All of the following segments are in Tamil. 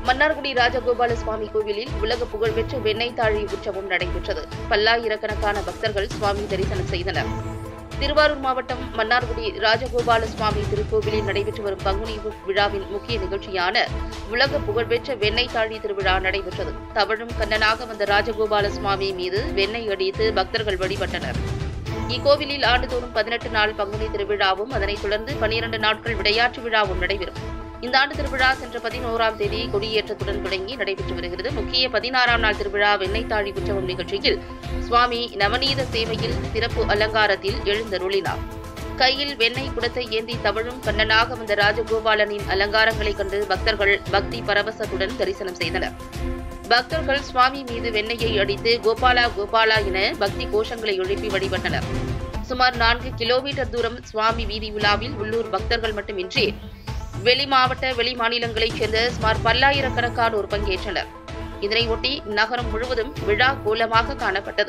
மன்னார்குடி ராஜகோபால சுவாமி கோவிலில் உலக புகழ்பெற்ற வெண்ணெய் தாழி உற்சவம் நடைபெற்றது பல்லாயிரக்கணக்கான பக்தர்கள் சுவாமி தரிசனம் செய்தனர் திருவாரூர் மாவட்டம் மன்னார்குடி ராஜகோபால சுவாமி திருக்கோவிலில் நடைபெற்று வரும் பங்குனி உப் விழாவின் முக்கிய நிகழ்ச்சியான உலக புகழ்பெற்ற வெண்ணெய் தாழி திருவிழா நடைபெற்றது தவழும் கண்ணனாக வந்த ராஜகோபால சுவாமி மீது வெண்ணெய் அடித்து பக்தர்கள் வழிபட்டனர் இக்கோவிலில் ஆண்டுதோறும் பதினெட்டு நாள் பங்குனி திருவிழாவும் அதனைத் தொடர்ந்து பனிரண்டு நாட்கள் விளையாட்டு விழாவும் நடைபெறும் இந்த ஆண்டு திருவிழா சென்ற பதினோராம் தேதி கொடியேற்றத்துடன் தொடங்கி நடைபெற்று வருகிறது முக்கிய பதினாறாம் நாள் திருவிழா வெண்ணெய்த்தாழி உற்சவம் நிகழ்ச்சியில் சுவாமி நவநீத சேவையில் சிறப்பு அலங்காரத்தில் எழுந்தருளினார் கையில் வெண்ணெய் குடத்தை ஏந்தி தவழும் கண்ணனாக வந்த ராஜகோபாலனின் அலங்காரங்களைக் கண்டு பக்தர்கள் பக்தி பரவசத்துடன் தரிசனம் செய்தனர் பக்தர்கள் சுவாமி மீது வெண்ணெயை அடித்து கோபாலா கோபாலா என பக்தி கோஷங்களை எழுப்பி வழிபட்டனர் சுமார் நான்கு கிலோமீட்டர் தூரம் சுவாமி வீதி உலாவில் உள்ளூர் பக்தர்கள் மட்டுமின்றி வெளி மாவட்ட வெளி மாநிலங்களைச் சேர்ந்த சுமார் பல்லாயிரக்கணக்கானோர் பங்கேற்றனர் இதனையொட்டி நகரம் முழுவதும் விழா கோலமாக காணப்பட்டது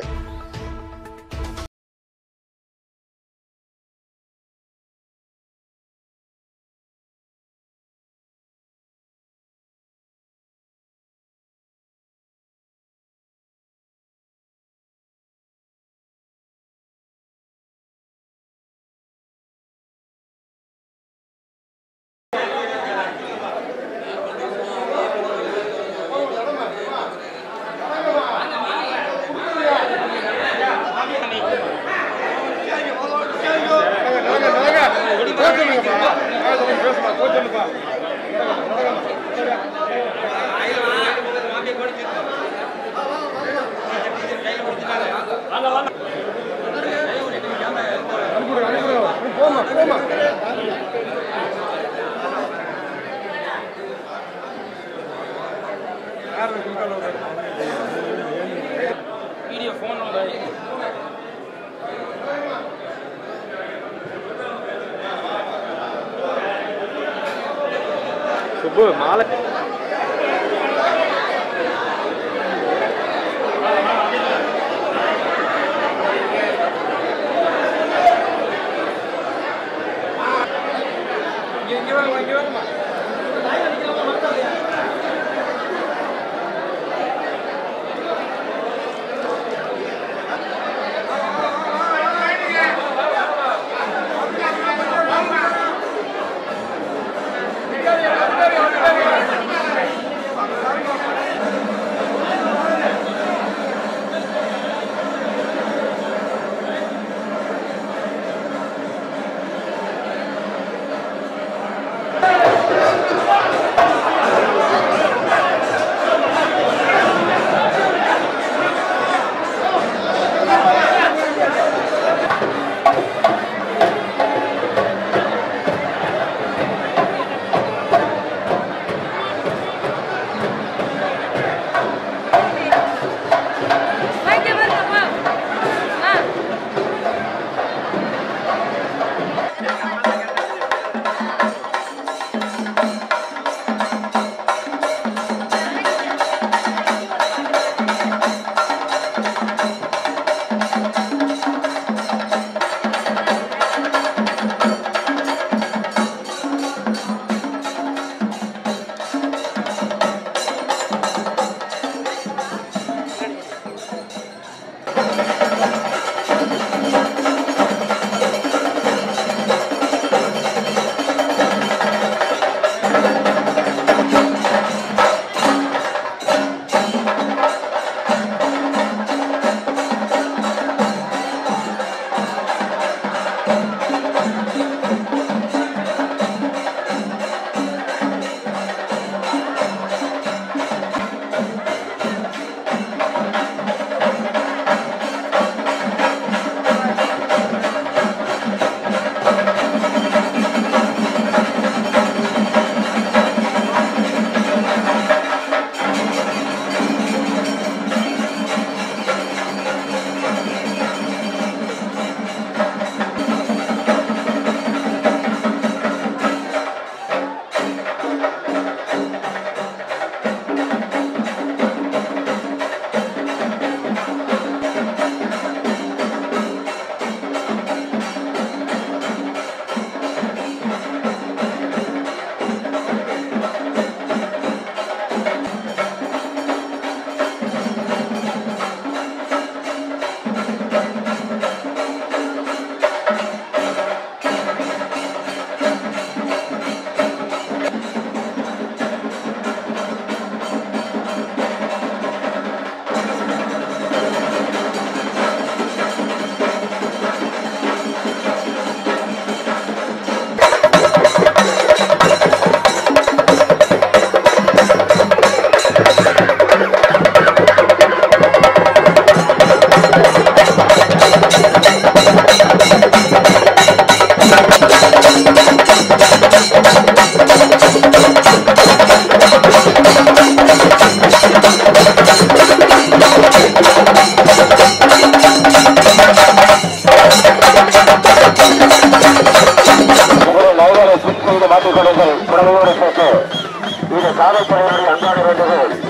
வீடியோ ஃபோன் சுப்பு மாலை இங்கே வாங்க இங்கே வாங்கம்மா ஆ காவல்துறையினுடைய அன்பான வேண்டுகோள்